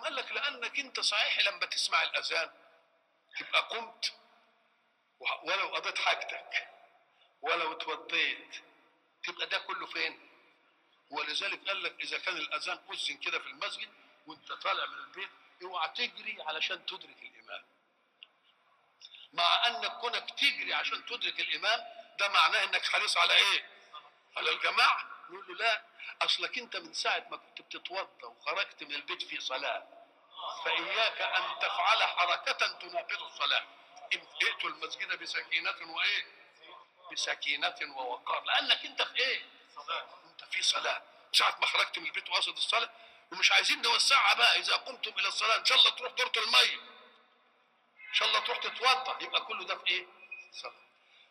قال لك لانك انت صحيح لما تسمع الاذان تبقى قمت و- ولو قضيت حاجتك ولو اتوضيت تبقى ده كله فين ولذلك قال لك اذا كان الاذان اذن كده في المسجد وانت طالع من البيت اوعى تجري علشان تدرك الامام مع انك كونك تجري عشان تدرك الامام ده معناه انك حريص على ايه على الجماعه نقول له لا اصلك انت من ساعه ما كنت بتتوضا وخرجت من البيت في صلاه فاياك ان تفعل حركه تناقض الصلاه إن ائتوا المسجد بسكينه وايه بسكينه ووقار لانك انت في ايه انت في صلاه ساعه ما خرجت من البيت وقصد الصلاه ومش عايزين نوسعها بقى اذا قمتم الى الصلاه ان شاء الله تروح دورة الميه ان شاء الله تروح تتوضا يبقى كله ده في ايه صلاه